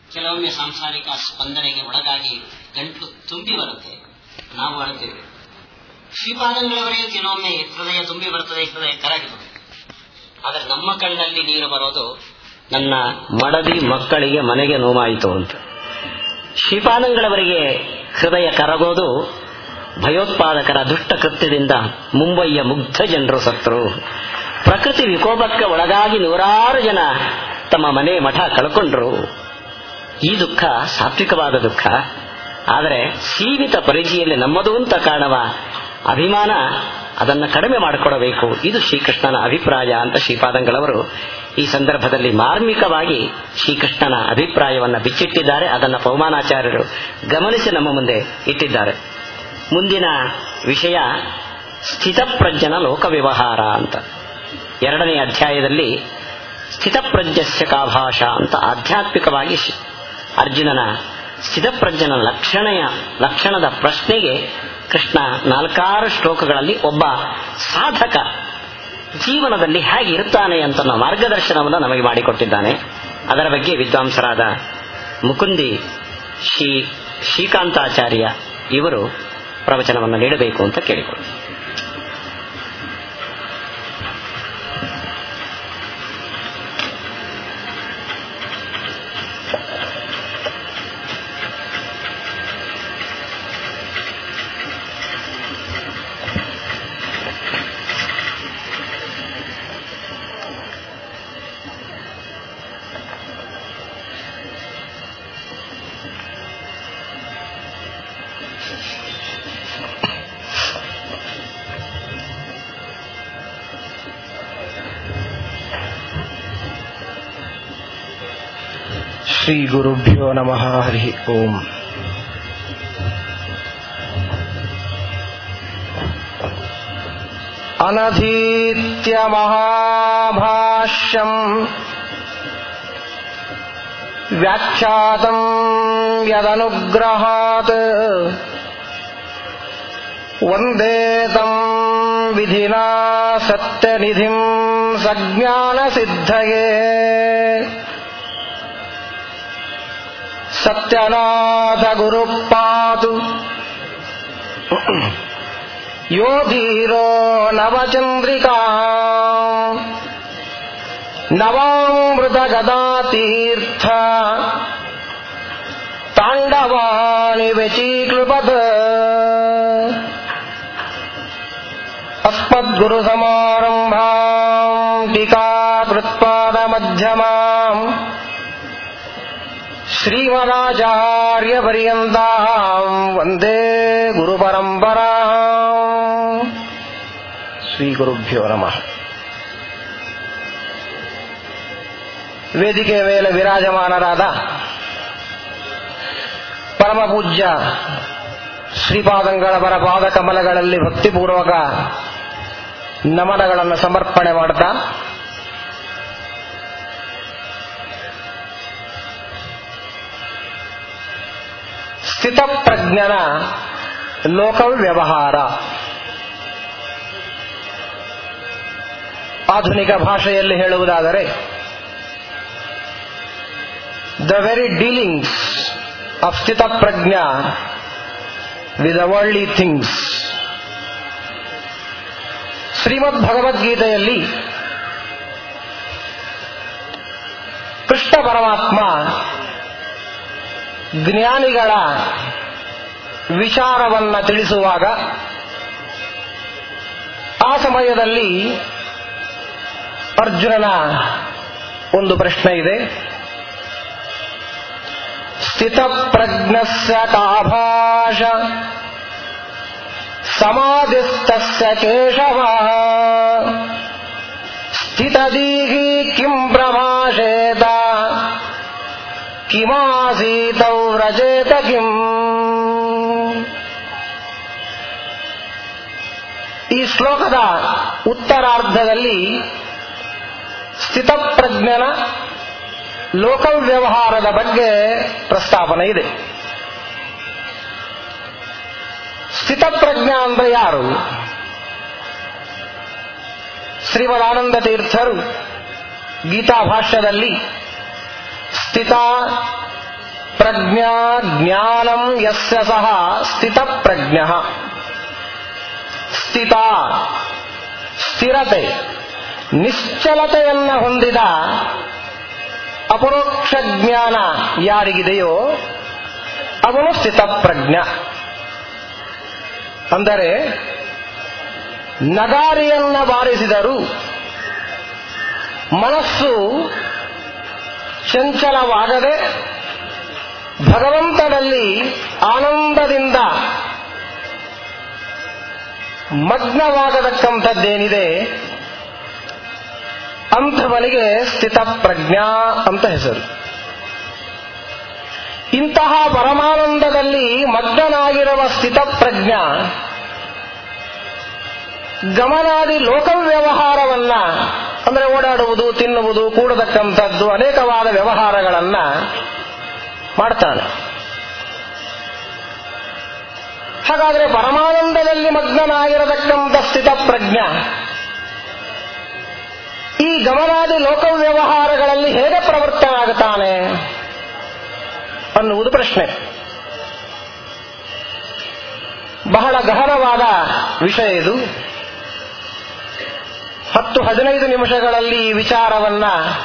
ಕೆಲವೊಮ್ಮೆ ಸಾಂಸಾರಿಕ ಸ್ಪಂದನೆಗೆ ಒಳಗಾಗಿ ಗಂಟಲು ತುಂಬಿ ಬರುತ್ತೆ ನಾವು ಅಳ್ತೇವೆ ಶ್ರೀಪಾದಂಗಳವರೆಗೆ ಕೆಲವೊಮ್ಮೆ ಹೃದಯ ತುಂಬಿ ಬರ್ತದೆ ಹೃದಯ ಕರಗಿದೆ ಆದರೆ ನಮ್ಮ ಕಣ್ಣಲ್ಲಿ ನೀರು ಬರೋದು ನನ್ನ ಮಡದಿ ಮಕ್ಕಳಿಗೆ ಮನೆಗೆ ನೋವಾಯಿತು ಅಂತ ಶ್ರೀಪಾದಂಗಳವರಿಗೆ ಹೃದಯ ಕರಗೋದು ಭಯೋತ್ಪಾದಕರ ದುಷ್ಟ ಕೃತ್ಯದಿಂದ ಮುಂಬಯಿಯ ಮುಗ್ಧ ಜನರು ಸತ್ರು ಪ್ರಕೃತಿ ವಿಕೋಪಕ್ಕೆ ಒಳಗಾಗಿ ನೂರಾರು ಜನ ತಮ್ಮ ಮನೆ ಮಠ ಕಳ್ಕೊಂಡ್ರು ಈ ದುಃಖ ಸಾತ್ವಿಕವಾದ ದುಃಖ ಆದರೆ ಸೀಮಿತ ಪರಿಧಿಯಲ್ಲಿ ನಮ್ಮದು ಅಂತ ಕಾಣುವ ಅಭಿಮಾನ ಅದನ್ನ ಕಡಿಮೆ ಮಾಡಿಕೊಡಬೇಕು ಇದು ಶ್ರೀಕೃಷ್ಣನ ಅಭಿಪ್ರಾಯ ಅಂತ ಶ್ರೀಪಾದಂಗಳವರು ಈ ಸಂದರ್ಭದಲ್ಲಿ ಮಾರ್ಮಿಕವಾಗಿ ಶ್ರೀಕೃಷ್ಣನ ಅಭಿಪ್ರಾಯವನ್ನ ಬಿಚ್ಚಿಟ್ಟಿದ್ದಾರೆ ಅದನ್ನ ಪೌಮಾನಾಚಾರ್ಯರು ಗಮನಿಸಿ ನಮ್ಮ ಮುಂದೆ ಇಟ್ಟಿದ್ದಾರೆ ಮುಂದಿನ ವಿಷಯ ಸ್ಥಿತಪ್ರಜ್ಞನ ಲೋಕ ವ್ಯವಹಾರ ಅಂತ ಎರಡನೇ ಅಧ್ಯಾಯದಲ್ಲಿ ಸ್ಥಿತಪ್ರಜ್ಞಸ್ಯ ಕಾಭಾಷ ಅಂತ ಆಧ್ಯಾತ್ಮಿಕವಾಗಿ ಅರ್ಜುನನ ಸ್ಥಿತಪ್ರಜ್ಞನ ಲಕ್ಷಣೆಯ ಲಕ್ಷಣದ ಪ್ರಶ್ನೆಗೆ ಕೃಷ್ಣ ನಾಲ್ಕಾರು ಶ್ಲೋಕಗಳಲ್ಲಿ ಒಬ್ಬ ಸಾಧಕ ಜೀವನದಲ್ಲಿ ಹೇಗೆ ಇರುತ್ತಾನೆ ಅಂತ ಮಾರ್ಗದರ್ಶನವನ್ನು ನಮಗೆ ಮಾಡಿಕೊಟ್ಟಿದ್ದಾನೆ ಅದರ ಬಗ್ಗೆ ವಿದ್ವಾಂಸರಾದ ಮುಕುಂದಿ ಶ್ರೀ ಶ್ರೀಕಾಂತಾಚಾರ್ಯ ಇವರು ಪ್ರವಚನವನ್ನು ನೀಡಬೇಕು ಅಂತ ಕೇಳಿಕೊಳ್ಳಿ श्रीगुरुभ्यो नमः हरिः ओम् अनधीत्य महाभाष्यम् व्याख्यातम् यदनुग्रहात् वन्दे तम् विधिना सत्यनिधिम् सज्ञानसिद्धये सत्यनाथ गुरुः पातु यो धीरो नवचन्द्रिका नवामृतगदातीर्थ ताण्डवानि व्यचीकृपत् अस्मद्गुरुसमारम्भाम् टीकाकृत्पादमध्यमाम् श्रीमदाचार्यपर्यन्ताम् वन्दे गुरुपरम्परा ಶ್ರೀಗುರುಭ್ಯೋ ನಮಃ ವೇದಿಕೆಯ ಮೇಲೆ ವಿರಾಜಮಾನರಾದ ಪರಮ ಪೂಜ್ಯ ಶ್ರೀಪಾದಂಗಳವರ ಪಾದ ಕಮಲಗಳಲ್ಲಿ ಭಕ್ತಿಪೂರ್ವಕ ನಮನಗಳನ್ನು ಸಮರ್ಪಣೆ ಮಾಡ್ತಾ ಸ್ಥಿತಪ್ರಜ್ಞನ ಲೋಕವ್ಯವಹಾರ ಆಧುನಿಕ ಭಾಷೆಯಲ್ಲಿ ಹೇಳುವುದಾದರೆ ದ ವೆರಿ ಡೀಲಿಂಗ್ಸ್ ಆಫ್ ಸ್ಥಿತಪ್ರಜ್ಞ ವಿತ್ ವರ್ಲ್ಡ್ಲಿ ಥಿಂಗ್ಸ್ ಶ್ರೀಮದ್ ಭಗವದ್ಗೀತೆಯಲ್ಲಿ ಕೃಷ್ಣ ಪರಮಾತ್ಮ ಜ್ಞಾನಿಗಳ ವಿಚಾರವನ್ನ ತಿಳಿಸುವಾಗ ಆ ಸಮಯದಲ್ಲಿ ಅರ್ಜುನನ ಒಂದು ಪ್ರಶ್ನೆ ಇದೆ ಸ್ಥಿತಪ್ರಜ್ಞಸ್ಯ ಕಾಭಾಷ ಸಮಾಧಿಸ್ತಸ್ಯ ಕೇಶವ ಸ್ಥಿತದೀಹಿ ಕಿಂ ಪ್ರಮಾಶೇತ ಕಿಮಾಸೀತೌ ವ್ರಜೇತ ಕಿಂ ಈ ಶ್ಲೋಕದ ಉತ್ತರಾರ್ಧದಲ್ಲಿ ಸ್ಥಿತಪ್ರಜ್ಞನ ಲೋಕವ್ಯವಹಾರದ ಬಗ್ಗೆ ಪ್ರಸ್ತಾಪನೆ ಇದೆ ಸ್ಥಿತಪ್ರಜ್ಞ ಅಂದ್ರೆ ಯಾರು ಶ್ರೀಮದಾನಂದ ತೀರ್ಥರು ಗೀತಾ ಭಾಷ್ಯದಲ್ಲಿ ಸ್ಥಿತ ಪ್ರಜ್ಞಾ ಜ್ಞಾನಂ ಯಸ್ಯ ಸಹ ಸ್ಥಿತ ಪ್ರಜ್ಞ ಸ್ಥಿತ ಸ್ಥಿರತೆ ನಿಶ್ಚಲತೆಯನ್ನ ಹೊಂದಿದ ಅಪರೋಕ್ಷ ಜ್ಞಾನ ಯಾರಿಗಿದೆಯೋ ಅವನು ಸ್ಥಿತಪ್ರಜ್ಞ ಅಂದರೆ ನಗಾರಿಯನ್ನ ಬಾರಿಸಿದರು ಮನಸ್ಸು ಚಂಚಲವಾಗದೆ ಭಗವಂತನಲ್ಲಿ ಆನಂದದಿಂದ ಮಗ್ನವಾಗತಕ್ಕಂಥದ್ದೇನಿದೆ ಅಂಥವನಿಗೆ ಸ್ಥಿತಪ್ರಜ್ಞಾ ಅಂತ ಹೆಸರು ಇಂತಹ ಪರಮಾನಂದದಲ್ಲಿ ಮಗ್ನನಾಗಿರುವ ಸ್ಥಿತಪ್ರಜ್ಞ ಗಮನಾದಿ ಲೋಕವ್ಯವಹಾರವನ್ನ ಅಂದ್ರೆ ಓಡಾಡುವುದು ತಿನ್ನುವುದು ಕೂಡತಕ್ಕಂಥದ್ದು ಅನೇಕವಾದ ವ್ಯವಹಾರಗಳನ್ನ ಮಾಡ್ತಾನೆ ಹಾಗಾದ್ರೆ ಪರಮಾನಂದದಲ್ಲಿ ಮಗ್ನನಾಗಿರತಕ್ಕಂಥ ಸ್ಥಿತಪ್ರಜ್ಞ ಈ ಗಮನಾದಿ ಲೋಕವ್ಯವಹಾರಗಳಲ್ಲಿ ಹೇಗೆ ಪ್ರವೃತ್ತನಾಗುತ್ತಾನೆ ಅನ್ನುವುದು ಪ್ರಶ್ನೆ ಬಹಳ ಗಹನವಾದ ವಿಷಯ ಇದು ಹತ್ತು ಹದಿನೈದು ನಿಮಿಷಗಳಲ್ಲಿ ಈ ವಿಚಾರವನ್ನ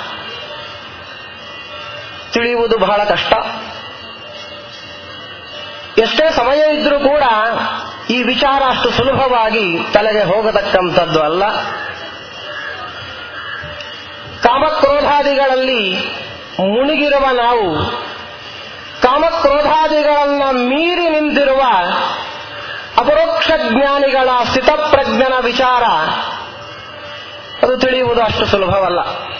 ತಿಳಿಯುವುದು ಬಹಳ ಕಷ್ಟ ಎಷ್ಟೇ ಸಮಯ ಇದ್ರೂ ಕೂಡ ಈ ವಿಚಾರ ಅಷ್ಟು ಸುಲಭವಾಗಿ ತಲೆಗೆ ಹೋಗತಕ್ಕಂಥದ್ದು ಅಲ್ಲ ಕಾಮಕ್ರೋಧಾದಿಗಳಲ್ಲಿ ಮುಳುಗಿರುವ ನಾವು ಕಾಮಕ್ರೋಧಾದಿಗಳನ್ನ ಮೀರಿ ನಿಂತಿರುವ ಅಪರೋಕ್ಷ ಜ್ಞಾನಿಗಳ ಸ್ಥಿತಪ್ರಜ್ಞನ ವಿಚಾರ ಅದು ತಿಳಿಯುವುದು ಅಷ್ಟು ಸುಲಭವಲ್ಲ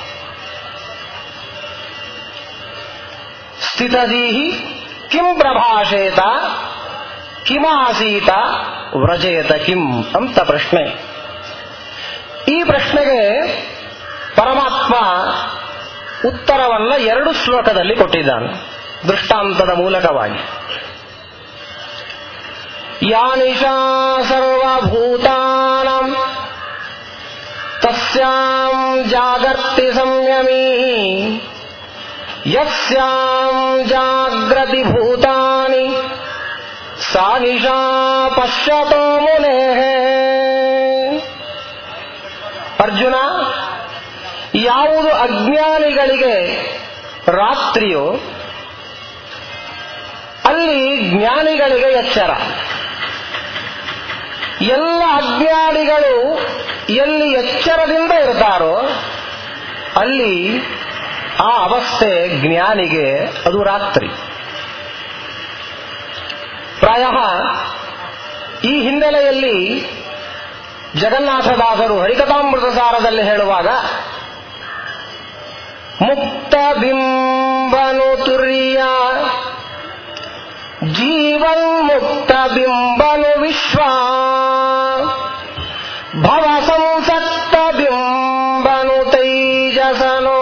ಸ್ಥಿತದೀಹಿ ಕಿಂ ಪ್ರಭಾಷೇತ ಕಿಮಾಸೀತ ವ್ರಜೇತ ಕಿಂ ಅಂತ ಪ್ರಶ್ನೆ ಈ ಪ್ರಶ್ನೆಗೆ ಪರಮಾತ್ಮ ಉತ್ತರವನ್ನ ಎರಡು ಶ್ಲೋಕದಲ್ಲಿ ಕೊಟ್ಟಿದ್ದಾನೆ ದೃಷ್ಟಾಂತದ ಮೂಲಕವಾಗಿ ಯಾನಿಶಾ ಸರ್ವಭೂತಾನಂ ತಸ್ಯಾಂ ಜಾಗರ್ತಿ ಸಂಯಮೀ ಯಸ್ಯಾಂ ಜಾಗ್ರತಿ ಭೂತಾನಿ ಸಾ ನಿಶಾ ಪಶ್ಯತೋ ಮುನೇ ಅರ್ಜುನ ಯಾವುದು ಅಜ್ಞಾನಿಗಳಿಗೆ ರಾತ್ರಿಯೋ ಅಲ್ಲಿ ಜ್ಞಾನಿಗಳಿಗೆ ಎಚ್ಚರ ಎಲ್ಲ ಅಜ್ಞಾನಿಗಳು ಎಲ್ಲಿ ಎಚ್ಚರದಿಂದ ಇರ್ತಾರೋ ಅಲ್ಲಿ ಆ ಅವಸ್ಥೆ ಜ್ಞಾನಿಗೆ ಅದು ರಾತ್ರಿ ಪ್ರಾಯ ಈ ಹಿನ್ನೆಲೆಯಲ್ಲಿ ಜಗನ್ನಾಥದಾಸರು ಹರಿಕಥಾಮೃತ ಸಾರದಲ್ಲಿ ಹೇಳುವಾಗ ಮುಕ್ತ ಬಿಂಬನು ತುರ್ಯ ಜೀವನ್ ಮುಕ್ತ ಬಿಂಬನು ವಿಶ್ವ ಭವ ಸಂಸಕ್ತ ಬಿಂಬನು ತೈಜಸನು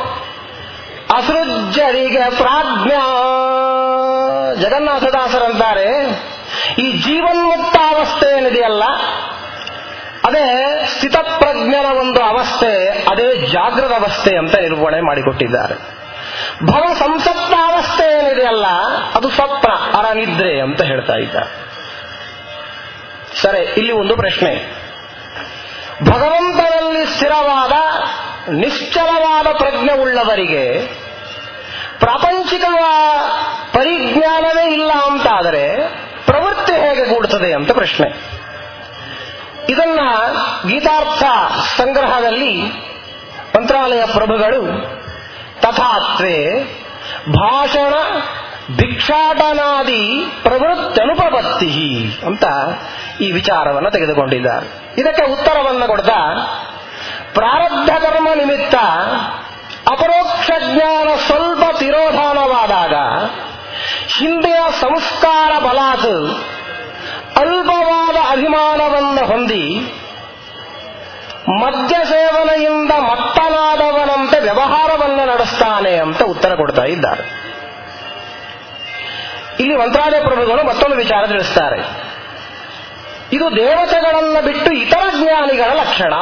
ಅಸೃಜ್ಜರಿಗೆ ಪ್ರಾಜ್ಞಾ ಜಗನ್ನಾಥದಾಸರಂತಾರೆ ಈ ಜೀವನ್ಮುಕ್ತ ಅವಸ್ಥೆ ಏನಿದೆಯಲ್ಲ ಅದೇ ಸ್ಥಿತಪ್ರಜ್ಞನ ಒಂದು ಅವಸ್ಥೆ ಅದೇ ಜಾಗೃತ ಅವಸ್ಥೆ ಅಂತ ನಿರೂಪಣೆ ಮಾಡಿಕೊಟ್ಟಿದ್ದಾರೆ ಭವ ಸಂಸಪ್ತ ಅವಸ್ಥೆ ಏನಿದೆಯಲ್ಲ ಅದು ಸ್ವಪ್ನ ಅರನಿದ್ರೆ ಅಂತ ಹೇಳ್ತಾ ಇದ್ದಾರೆ ಸರಿ ಇಲ್ಲಿ ಒಂದು ಪ್ರಶ್ನೆ ಭಗವಂತನಲ್ಲಿ ಸ್ಥಿರವಾದ ನಿಶ್ಚಲವಾದ ಪ್ರಜ್ಞೆ ಉಳ್ಳವರಿಗೆ ಪ್ರಾಪಂಚಿಕ ಪರಿಜ್ಞಾನವೇ ಇಲ್ಲ ಅಂತಾದರೆ ಪ್ರವೃತ್ತಿ ಹೇಗೆ ಕೂಡುತ್ತದೆ ಅಂತ ಪ್ರಶ್ನೆ ಇದನ್ನ ಗೀತಾರ್ಥ ಸಂಗ್ರಹದಲ್ಲಿ ಮಂತ್ರಾಲಯ ಪ್ರಭುಗಳು ತಥಾತ್ವೇ ಭಾಷಣ ಭಿಕ್ಷಾಟನಾದಿ ಪ್ರವೃತ್ತನುಪಪತ್ತಿ ಅಂತ ಈ ವಿಚಾರವನ್ನು ತೆಗೆದುಕೊಂಡಿದ್ದಾರೆ ಇದಕ್ಕೆ ಉತ್ತರವನ್ನು ಕೊಡ್ತಾ ಪ್ರಾರಬ್ಧ ಕರ್ಮ ನಿಮಿತ್ತ ಅಪರೋಕ್ಷ ಜ್ಞಾನ ಸ್ವಲ್ಪ ತಿರೋಧಾನವಾದಾಗ ಹಿಂದಿನ ಸಂಸ್ಕಾರ ಬಲಾತ್ ಅಲ್ಪವಾದ ಅಭಿಮಾನವನ್ನು ಹೊಂದಿ ಮದ್ಯ ಸೇವನೆಯಿಂದ ಮತ್ತನಾದವನಂತೆ ವ್ಯವಹಾರವನ್ನು ನಡೆಸ್ತಾನೆ ಅಂತ ಉತ್ತರ ಕೊಡ್ತಾ ಇದ್ದಾರೆ ಇಲ್ಲಿ ಮಂತ್ರಾಲಯ ಪ್ರಭುಗಳು ಮತ್ತೊಂದು ವಿಚಾರ ತಿಳಿಸ್ತಾರೆ ಇದು ದೇವತೆಗಳನ್ನ ಬಿಟ್ಟು ಇತರ ಜ್ಞಾನಿಗಳ ಲಕ್ಷಣ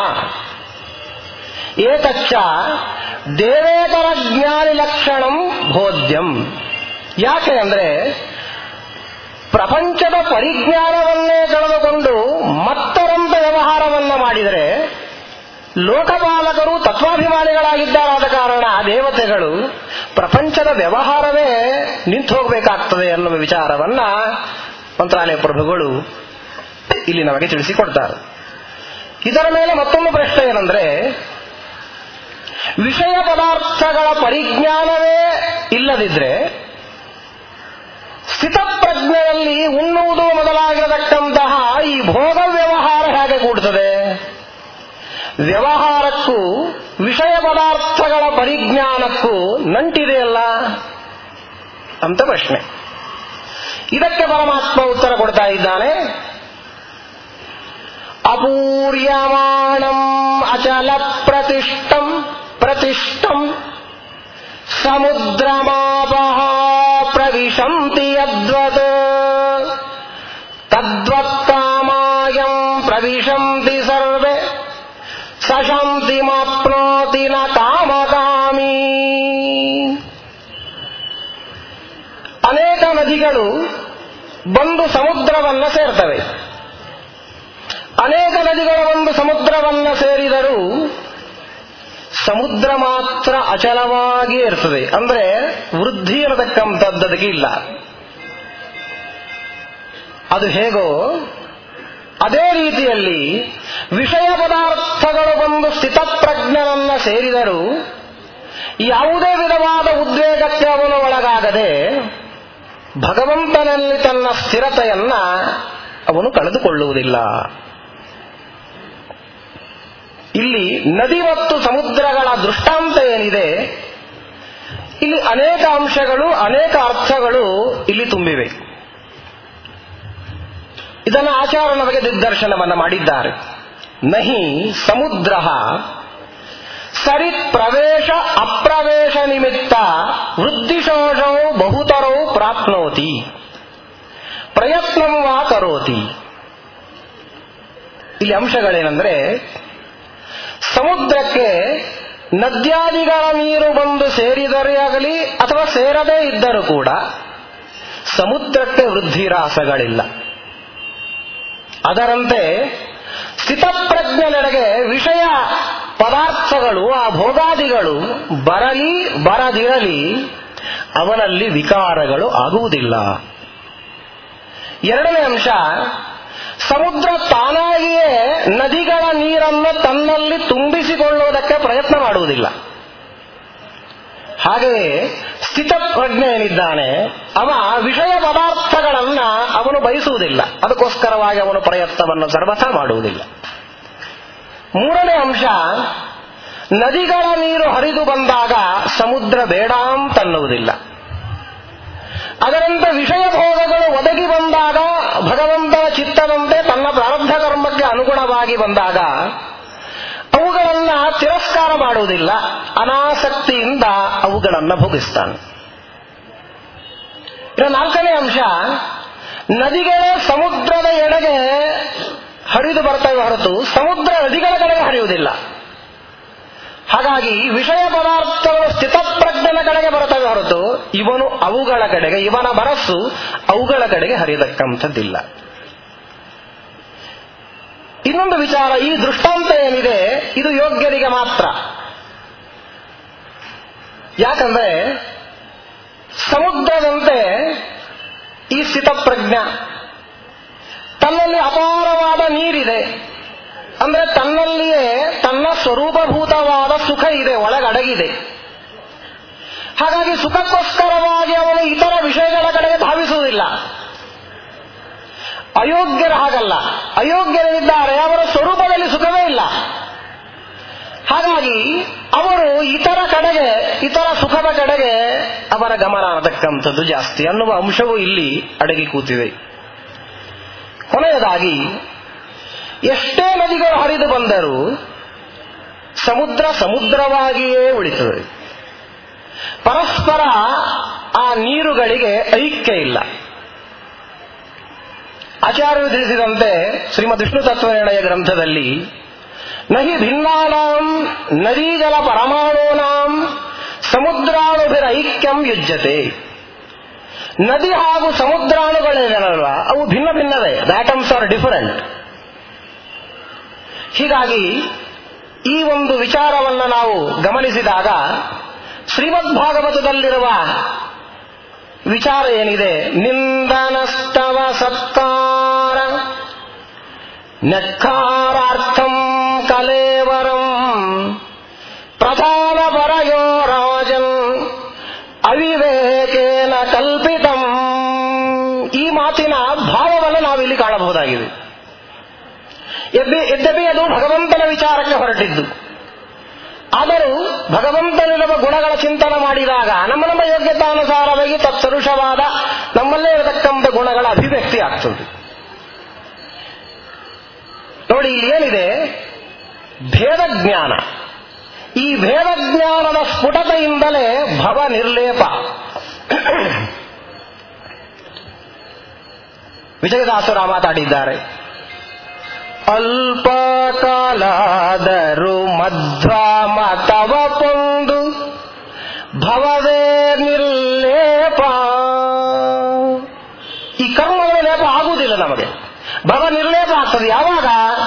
ಏತಚ್ಚ ದೇವೇತರ ಜ್ಞಾನಿ ಲಕ್ಷಣಂ ಭೋದ್ಯಂ ಯಾಕೆ ಅಂದ್ರೆ ಪ್ರಪಂಚದ ಪರಿಜ್ಞಾನವನ್ನೇ ಕಳೆದುಕೊಂಡು ಮತ್ತರಂತ ವ್ಯವಹಾರವನ್ನ ಮಾಡಿದರೆ ಲೋಕಪಾಲಕರು ತತ್ವಾಭಿಮಾನಿಗಳಾಗಿದ್ದಾರಾದ ಕಾರಣ ಆ ದೇವತೆಗಳು ಪ್ರಪಂಚದ ವ್ಯವಹಾರವೇ ನಿಂತು ಹೋಗಬೇಕಾಗ್ತದೆ ಅನ್ನುವ ವಿಚಾರವನ್ನ ಮಂತ್ರಾಲಯ ಪ್ರಭುಗಳು ಇಲ್ಲಿ ನಮಗೆ ತಿಳಿಸಿಕೊಡ್ತಾರೆ ಇದರ ಮೇಲೆ ಮತ್ತೊಂದು ಪ್ರಶ್ನೆ ಏನಂದ್ರೆ ವಿಷಯ ಪದಾರ್ಥಗಳ ಪರಿಜ್ಞಾನವೇ ಇಲ್ಲದಿದ್ರೆ ಸ್ಥಿತಪ್ರಜ್ಞೆಯಲ್ಲಿ ಉಣ್ಣುವುದು ಮೊದಲಾಗಿರತಕ್ಕಂತಹ ಈ ಭೋಗ ವ್ಯವಹಾರ ಹೇಗೆ ಕೂಡುತ್ತದೆ ವ್ಯವಹಾರಕ್ಕೂ ವಿಷಯ ಪದಾರ್ಥಗಳ ಪರಿಜ್ಞಾನಕ್ಕೂ ನಂಟಿದೆಯಲ್ಲ ಅಂತ ಪ್ರಶ್ನೆ ಇದಕ್ಕೆ ಪರಮಾತ್ಮ ಉತ್ತರ ಕೊಡ್ತಾ ಇದ್ದಾನೆ ಅಪೂರ್ಯಮಾಣಂ ಅಚಲ ಪ್ರತಿಷ್ಠಂ ಪ್ರತಿಷ್ಠಂ ಸಮುದ್ರಮಾಪಹ ಪ್ರವಿಶಂತಿ ಯದ್ವತ್ ತದ್ವತ್ತಾಮಾಯಂ ಪ್ರವಿಶಂತಿ ಸರ್ವೇ ಸಶಾಂತಿ ಮಾಪ್ನೋತಿ ನ ಕಾಮಕಾಮಿ ಅನೇಕ ನದಿಗಳು ಬಂದು ಸಮುದ್ರವನ್ನ ಸೇರ್ತವೆ ಅನೇಕ ನದಿಗಳು ಒಂದು ಸಮುದ್ರವನ್ನ ಸೇರಿದರೂ ಸಮುದ್ರ ಮಾತ್ರ ಅಚಲವಾಗಿ ಇರ್ತದೆ ಅಂದ್ರೆ ವೃದ್ಧಿ ಇರತಕ್ಕಂಥದ್ದು ಅದಕ್ಕೆ ಇಲ್ಲ ಅದು ಹೇಗೋ ಅದೇ ರೀತಿಯಲ್ಲಿ ವಿಷಯ ಪದಾರ್ಥಗಳು ಬಂದು ಸ್ಥಿತಪ್ರಜ್ಞರನ್ನ ಸೇರಿದರೂ ಯಾವುದೇ ವಿಧವಾದ ಉದ್ವೇಗಕ್ಕೆ ಅವನು ಒಳಗಾಗದೆ ಭಗವಂತನಲ್ಲಿ ತನ್ನ ಸ್ಥಿರತೆಯನ್ನ ಅವನು ಕಳೆದುಕೊಳ್ಳುವುದಿಲ್ಲ ಇಲ್ಲಿ ನದಿ ಮತ್ತು ಸಮುದ್ರಗಳ ದೃಷ್ಟಾಂತ ಏನಿದೆ ಇಲ್ಲಿ ಅನೇಕ ಅಂಶಗಳು ಅನೇಕ ಅರ್ಥಗಳು ಇಲ್ಲಿ ತುಂಬಿವೆ ಇದನ್ನು ಆಚಾರ ನಮಗೆ ದಿಗ್ದರ್ಶನವನ್ನ ಮಾಡಿದ್ದಾರೆ ನಹಿ ಸಮುದ್ರ ಸರಿತ್ ಪ್ರವೇಶ ಅಪ್ರವೇಶ ನಿಮಿತ್ತ ವೃದ್ಧಿಶೋಷೌ ಬಹುತರೌ ಪ್ರಾಪ್ನೋತಿ ಪ್ರಯತ್ನಂ ವಾ ಕರೋತಿ ಇಲ್ಲಿ ಅಂಶಗಳೇನೆಂದ್ರೆ ಸಮುದ್ರಕ್ಕೆ ನದ್ಯಾದಿಗಳ ನೀರು ಬಂದು ಸೇರಿದರೆ ಆಗಲಿ ಅಥವಾ ಸೇರದೇ ಇದ್ದರೂ ಕೂಡ ಸಮುದ್ರಕ್ಕೆ ವೃದ್ಧಿರಾಸಗಳಿಲ್ಲ ಅದರಂತೆ ಸ್ಥಿತಪ್ರಜ್ಞನೆಡೆಗೆ ವಿಷಯ ಪದಾರ್ಥಗಳು ಆ ಭೋಗಾದಿಗಳು ಬರಲಿ ಬರದಿರಲಿ ಅವನಲ್ಲಿ ವಿಕಾರಗಳು ಆಗುವುದಿಲ್ಲ ಎರಡನೇ ಅಂಶ ಸಮುದ್ರ ತಾನಾಗಿಯೇ ನದಿಗಳ ನೀರನ್ನು ತನ್ನಲ್ಲಿ ತುಂಬಿಸಿಕೊಳ್ಳುವುದಕ್ಕೆ ಪ್ರಯತ್ನ ಮಾಡುವುದಿಲ್ಲ ಹಾಗೆಯೇ ಸ್ಥಿತಪ್ರಜ್ಞೆ ಏನಿದ್ದಾನೆ ಅವ ವಿಷಯ ಪದಾರ್ಥಗಳನ್ನ ಅವನು ಬಯಸುವುದಿಲ್ಲ ಅದಕ್ಕೋಸ್ಕರವಾಗಿ ಅವನು ಪ್ರಯತ್ನವನ್ನು ಸರ್ವಥಾ ಮಾಡುವುದಿಲ್ಲ ಮೂರನೇ ಅಂಶ ನದಿಗಳ ನೀರು ಹರಿದು ಬಂದಾಗ ಸಮುದ್ರ ಬೇಡ ಅಂತನ್ನುವುದಿಲ್ಲ ಅದರಂತೆ ವಿಷಯ ಭೋಗಗಳು ಒದಗಿ ಬಂದಾಗ ಭಗವಂತನ ಚಿತ್ತದಂತೆ ತನ್ನ ಪ್ರಾರಬ್ಧ ಕರ್ಮಕ್ಕೆ ಅನುಗುಣವಾಗಿ ಬಂದಾಗ ಅವುಗಳನ್ನ ತಿರಸ್ಕಾರ ಮಾಡುವುದಿಲ್ಲ ಅನಾಸಕ್ತಿಯಿಂದ ಅವುಗಳನ್ನ ಭೋಗಿಸ್ತಾನೆ ಇನ್ನು ನಾಲ್ಕನೇ ಅಂಶ ನದಿಗಳೇ ಸಮುದ್ರದ ಎಡೆಗೆ ಹರಿದು ಬರ್ತವೆ ಹೊರತು ಸಮುದ್ರ ನದಿಗಳ ಕಡೆಗೆ ಹರಿಯುವುದಿಲ್ಲ ಹಾಗಾಗಿ ವಿಷಯ ಪದಾರ್ಥಗಳು ಸ್ಥಿತಪ್ರಜ್ಞನ ಕಡೆಗೆ ಬರುತ್ತವೆ ಹೊರತು ಇವನು ಅವುಗಳ ಕಡೆಗೆ ಇವನ ಮನಸ್ಸು ಅವುಗಳ ಕಡೆಗೆ ಹರಿಯತಕ್ಕಂಥದ್ದಿಲ್ಲ ಇನ್ನೊಂದು ವಿಚಾರ ಈ ದೃಷ್ಟಾಂತ ಏನಿದೆ ಇದು ಯೋಗ್ಯರಿಗೆ ಮಾತ್ರ ಯಾಕಂದ್ರೆ ಸಮುದ್ರದಂತೆ ಈ ಸ್ಥಿತಪ್ರಜ್ಞ ತನ್ನಲ್ಲಿ ಅಪಾರವಾದ ನೀರಿದೆ ಅಂದ್ರೆ ತನ್ನಲ್ಲಿಯೇ ತನ್ನ ಸ್ವರೂಪಭೂತವಾದ ಸುಖ ಇದೆ ಒಳಗಡಗಿದೆ ಹಾಗಾಗಿ ಸುಖಕ್ಕೋಸ್ಕರವಾಗಿ ಅವನು ಇತರ ವಿಷಯಗಳ ಕಡೆಗೆ ಧಾವಿಸುವುದಿಲ್ಲ ಅಯೋಗ್ಯರ ಹಾಗಲ್ಲ ಅಯೋಗ್ಯರಿದ್ದಾರೆ ಅವರ ಸ್ವರೂಪದಲ್ಲಿ ಸುಖವೇ ಇಲ್ಲ ಹಾಗಾಗಿ ಅವರು ಇತರ ಕಡೆಗೆ ಇತರ ಸುಖದ ಕಡೆಗೆ ಅವರ ಗಮನ ಅನ್ನತಕ್ಕಂಥದ್ದು ಜಾಸ್ತಿ ಅನ್ನುವ ಅಂಶವೂ ಇಲ್ಲಿ ಅಡಗಿ ಕೂತಿದೆ ಕೊನೆಯದಾಗಿ ಎಷ್ಟೇ ನದಿಗಳು ಹರಿದು ಬಂದರೂ ಸಮುದ್ರ ಸಮುದ್ರವಾಗಿಯೇ ಉಳಿತದೆ ಪರಸ್ಪರ ಆ ನೀರುಗಳಿಗೆ ಐಕ್ಯ ಇಲ್ಲ ಆಚಾರ್ಯರು ತಿಳಿಸಿದಂತೆ ಶ್ರೀಮದ್ ವಿಷ್ಣು ತತ್ವನಿರ್ಣಯ ಗ್ರಂಥದಲ್ಲಿ ನಹಿ ಭಿನ್ನಾನಾಂ ನದೀಜಲ ಪರಮಾಣೂನಾಂ ಸಮುದ್ರಾನುಭಿರೈಕ್ಯಂ ಯುಜ್ಯತೆ ನದಿ ಹಾಗೂ ಸಮುದ್ರಾಣುಗಳೇನಲ್ವ ಅವು ಭಿನ್ನ ಭಿನ್ನವೇ ದ ಆಟಮ್ಸ್ ಆರ್ ಡಿಫರೆಂಟ್ ಹೀಗಾಗಿ ಈ ಒಂದು ವಿಚಾರವನ್ನು ನಾವು ಗಮನಿಸಿದಾಗ ಶ್ರೀಮದ್ ಭಾಗವತದಲ್ಲಿರುವ ವಿಚಾರ ಏನಿದೆ ನಿಂದನಸ್ತವ ಸತ್ಕಾರ ನಕ್ಕಾರಾರ್ಥಂ ಕಲೇವರಂ ಪ್ರಧಾನ ಪರಯೋ ರಾಜನ್ ಅವಿವೇಕೇನ ಕಲ್ಪಿತಂ ಈ ಮಾತಿನ ಭಾವವನ್ನು ನಾವಿಲ್ಲಿ ಕಾಣಬಹುದಾಗಿದೆ ಯದ್ಯಪಿ ಅದು ಭಗವಂತನ ವಿಚಾರಕ್ಕೆ ಹೊರಟಿದ್ದು ಆದರೂ ಭಗವಂತನಿರುವ ಗುಣಗಳ ಚಿಂತನೆ ಮಾಡಿದಾಗ ನಮ್ಮ ನಮ್ಮ ಯೋಗ್ಯತಾನುಸಾರವಾಗಿ ತತ್ಸರುಷವಾದ ನಮ್ಮಲ್ಲೇ ಇರತಕ್ಕಂಥ ಗುಣಗಳ ಅಭಿವ್ಯಕ್ತಿ ಆಗ್ತದೆ ನೋಡಿ ಇಲ್ಲಿ ಏನಿದೆ ಭೇದ ಜ್ಞಾನ ಈ ಭೇದ ಜ್ಞಾನದ ಸ್ಫುಟತೆಯಿಂದಲೇ ಭವ ನಿರ್ಲೇಪ ವಿಜಯದಾಸರ ಮಾತಾಡಿದ್ದಾರೆ ಅಲ್ಪ ಕಾಲಾದರೂ ಮಧ್ವ ಮತವ ಪೊಂದು ಭವವೇ ನಿರ್ಲೇಪ ಈ ಕರ್ಮಗಳ ಲೇಪ ಆಗುವುದಿಲ್ಲ ನಮಗೆ ಭವ ನಿರ್ಲೇಪ ಆಗ್ತದೆ ಯಾವಾಗ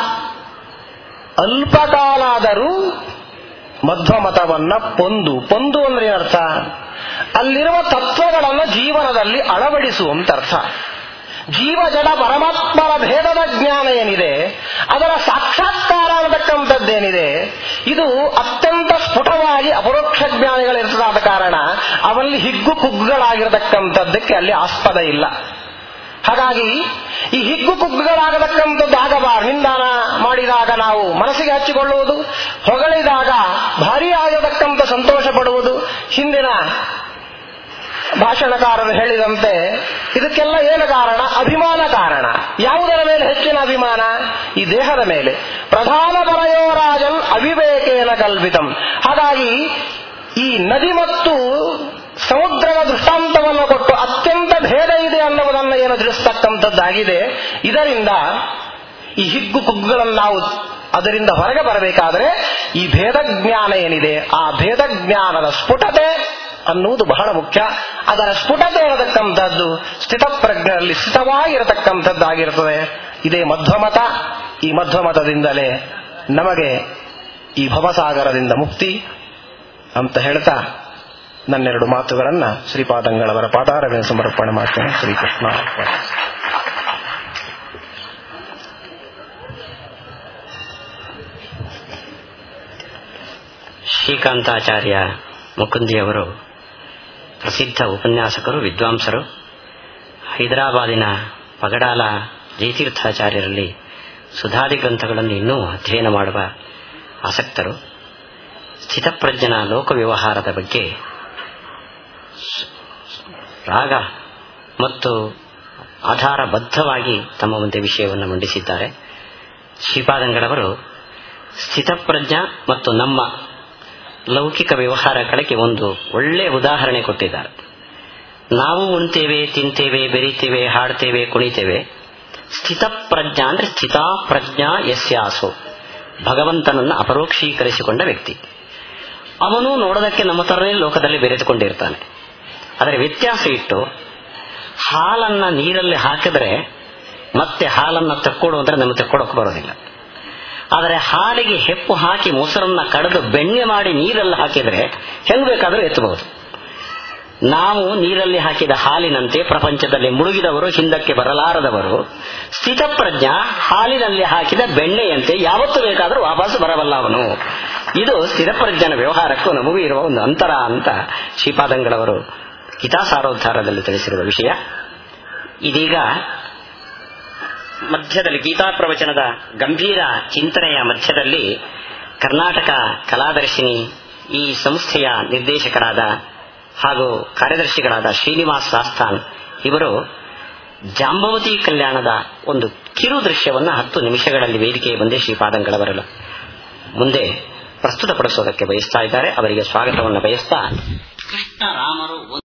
ಅಲ್ಪ ಕಾಲಾದರೂ ಮಧ್ವ ಮತವನ್ನ ಪೊಂದು ಪೊಂದು ಅಂದ್ರೆ ಅರ್ಥ ಅಲ್ಲಿರುವ ತತ್ವಗಳನ್ನು ಜೀವನದಲ್ಲಿ ಅಳವಡಿಸುವಂತ ಅರ್ಥ ಜೀವ ಜಡ ಪರಮಾತ್ಮರ ಭೇದದ ಜ್ಞಾನ ಏನಿದೆ ಅದರ ಸಾಕ್ಷಾತ್ಕಾರ ಅನ್ನತಕ್ಕಂಥದ್ದೇನಿದೆ ಇದು ಅತ್ಯಂತ ಸ್ಫುಟವಾಗಿ ಅಪರೋಕ್ಷ ಜ್ಞಾನಿಗಳಿರ್ತದಾದ ಕಾರಣ ಅವಲ್ಲಿ ಹಿಗ್ಗು ಕುಗ್ಗುಗಳಾಗಿರತಕ್ಕಂಥದ್ದಕ್ಕೆ ಅಲ್ಲಿ ಆಸ್ಪದ ಇಲ್ಲ ಹಾಗಾಗಿ ಈ ಹಿಗ್ಗು ಕುಗ್ಗುಗಳಾಗತಕ್ಕಂಥದ್ದು ಆಗಬಾರದು ನಿಂದಾನ ಮಾಡಿದಾಗ ನಾವು ಮನಸ್ಸಿಗೆ ಹಚ್ಚಿಕೊಳ್ಳುವುದು ಹೊಗಳಿದಾಗ ಭಾರಿ ಆಗಿರತಕ್ಕಂಥ ಸಂತೋಷ ಪಡುವುದು ಹಿಂದಿನ ಭಾಷಣಕಾರರು ಹೇಳಿದಂತೆ ಇದಕ್ಕೆಲ್ಲ ಏನು ಕಾರಣ ಅಭಿಮಾನ ಕಾರಣ ಯಾವುದರ ಮೇಲೆ ಹೆಚ್ಚಿನ ಅಭಿಮಾನ ಈ ದೇಹದ ಮೇಲೆ ಪ್ರಧಾನ ಪರಯೋರಾಜನ್ ಅವಿವೇಕೇನ ಕಲ್ಪಿತಂ ಹಾಗಾಗಿ ಈ ನದಿ ಮತ್ತು ಸಮುದ್ರದ ದೃಷ್ಟಾಂತವನ್ನು ಕೊಟ್ಟು ಅತ್ಯಂತ ಭೇದ ಇದೆ ಅನ್ನುವುದನ್ನು ಏನು ತಿಳಿಸ್ತಕ್ಕಂಥದ್ದಾಗಿದೆ ಇದರಿಂದ ಈ ಹಿಗ್ಗು ಕುಗ್ಗುಗಳನ್ನು ನಾವು ಅದರಿಂದ ಹೊರಗೆ ಬರಬೇಕಾದರೆ ಈ ಭೇದ ಜ್ಞಾನ ಏನಿದೆ ಆ ಭೇದ ಜ್ಞಾನದ ಸ್ಫುಟತೆ ಅನ್ನುವುದು ಬಹಳ ಮುಖ್ಯ ಅದರ ಸ್ಫುಟತೆ ಇರತಕ್ಕಂಥದ್ದು ಸ್ಥಿತಪ್ರಜ್ಞರಲ್ಲಿ ಸ್ಥಿತವಾಗಿರತಕ್ಕಂಥದ್ದಾಗಿರುತ್ತದೆ ಇದೇ ಮಧ್ವಮತ ಈ ಮಧ್ವಮತದಿಂದಲೇ ನಮಗೆ ಈ ಭವಸಾಗರದಿಂದ ಮುಕ್ತಿ ಅಂತ ಹೇಳ್ತಾ ನನ್ನೆರಡು ಮಾತುಗಳನ್ನ ಶ್ರೀಪಾದಂಗಳವರ ಪಾದಾರಗಳನ್ನು ಸಮರ್ಪಣೆ ಮಾಡ್ತೇನೆ ಶ್ರೀಕೃಷ್ಣ ಅರ್ಪಣೆ. ಶ್ರೀಕಾಂತಾಚಾರ್ಯ ಮುಕುಂದಿಯವರು ಪ್ರಸಿದ್ಧ ಉಪನ್ಯಾಸಕರು ವಿದ್ವಾಂಸರು ಹೈದರಾಬಾದಿನ ಪಗಡಾಲ ಜಯತೀರ್ಥಾಚಾರ್ಯರಲ್ಲಿ ಸುಧಾದಿ ಗ್ರಂಥಗಳನ್ನು ಇನ್ನೂ ಅಧ್ಯಯನ ಮಾಡುವ ಆಸಕ್ತರು ಸ್ಥಿತಪ್ರಜ್ಞನ ಲೋಕ ವ್ಯವಹಾರದ ಬಗ್ಗೆ ರಾಗ ಮತ್ತು ಆಧಾರಬದ್ಧವಾಗಿ ತಮ್ಮ ಮುಂದೆ ವಿಷಯವನ್ನು ಮಂಡಿಸಿದ್ದಾರೆ ಶ್ರೀಪಾದಂಗಳವರು ಸ್ಥಿತಪ್ರಜ್ಞ ಮತ್ತು ನಮ್ಮ ಲೌಕಿಕ ವ್ಯವಹಾರಗಳಿಗೆ ಒಂದು ಒಳ್ಳೆಯ ಉದಾಹರಣೆ ಕೊಟ್ಟಿದ್ದಾರೆ ನಾವು ಉಣ್ತೇವೆ ತಿಂತೇವೆ ಬೆರಿತೇವೆ ಹಾಡ್ತೇವೆ ಕುಣಿತೇವೆ ಸ್ಥಿತಪ್ರಜ್ಞ ಅಂದ್ರೆ ಸ್ಥಿತಾಪ್ರಜ್ಞ ಯಸ್ಯಾಸು ಭಗವಂತನನ್ನು ಅಪರೋಕ್ಷೀಕರಿಸಿಕೊಂಡ ವ್ಯಕ್ತಿ ಅವನು ನೋಡೋದಕ್ಕೆ ನಮ್ಮ ತರನೇ ಲೋಕದಲ್ಲಿ ಬೆರೆತುಕೊಂಡಿರ್ತಾನೆ ಅದರ ವ್ಯತ್ಯಾಸ ಇಟ್ಟು ಹಾಲನ್ನ ನೀರಲ್ಲಿ ಹಾಕಿದ್ರೆ ಮತ್ತೆ ಹಾಲನ್ನ ತಕ್ಕೊಡು ಅಂದ್ರೆ ನಮಗೆ ತಕ್ಕೊಡಕ್ಕೆ ಬರೋದಿಲ್ಲ ಆದರೆ ಹಾಲಿಗೆ ಹೆಪ್ಪು ಹಾಕಿ ಮೊಸರನ್ನ ಕಡೆದು ಬೆಣ್ಣೆ ಮಾಡಿ ನೀರಲ್ಲಿ ಹಾಕಿದ್ರೆ ಹೆಂಗ್ ಬೇಕಾದರೂ ಎತ್ತಬಹುದು ನಾವು ನೀರಲ್ಲಿ ಹಾಕಿದ ಹಾಲಿನಂತೆ ಪ್ರಪಂಚದಲ್ಲಿ ಮುಳುಗಿದವರು ಹಿಂದಕ್ಕೆ ಬರಲಾರದವರು ಸ್ಥಿತಪ್ರಜ್ಞ ಹಾಲಿನಲ್ಲಿ ಹಾಕಿದ ಬೆಣ್ಣೆಯಂತೆ ಯಾವತ್ತು ಬೇಕಾದರೂ ವಾಪಸ್ ಬರಬಲ್ಲ ಅವನು ಇದು ಸ್ಥಿತಪ್ರಜ್ಞನ ವ್ಯವಹಾರಕ್ಕೂ ನಮಗೂ ಇರುವ ಒಂದು ಅಂತರ ಅಂತ ಶ್ರೀಪಾದಂಗಳವರು ಗೀತಾಸಾರೋದ್ಧಾರದಲ್ಲಿ ತಿಳಿಸಿರುವ ವಿಷಯ ಇದೀಗ ಮಧ್ಯದಲ್ಲಿ ಗೀತಾ ಪ್ರವಚನದ ಗಂಭೀರ ಚಿಂತನೆಯ ಮಧ್ಯದಲ್ಲಿ ಕರ್ನಾಟಕ ಕಲಾದರ್ಶಿನಿ ಈ ಸಂಸ್ಥೆಯ ನಿರ್ದೇಶಕರಾದ ಹಾಗೂ ಕಾರ್ಯದರ್ಶಿಗಳಾದ ಶ್ರೀನಿವಾಸ್ ಸಾಸ್ತಾನ್ ಇವರು ಜಾಂಬವತಿ ಕಲ್ಯಾಣದ ಒಂದು ಕಿರು ದೃಶ್ಯವನ್ನು ಹತ್ತು ನಿಮಿಷಗಳಲ್ಲಿ ವೇದಿಕೆಗೆ ಬಂದೇ ಶ್ರೀಪಾದಂಗಳವರಲ್ಲ ಮುಂದೆ ಪ್ರಸ್ತುತಪಡಿಸೋದಕ್ಕೆ ಬಯಸ್ತಾ ಇದ್ದಾರೆ ಅವರಿಗೆ ಸ್ವಾಗತವನ್ನು ಬಯಸ್ತಾ ಕೃಷ್ಣ ರಾಮರು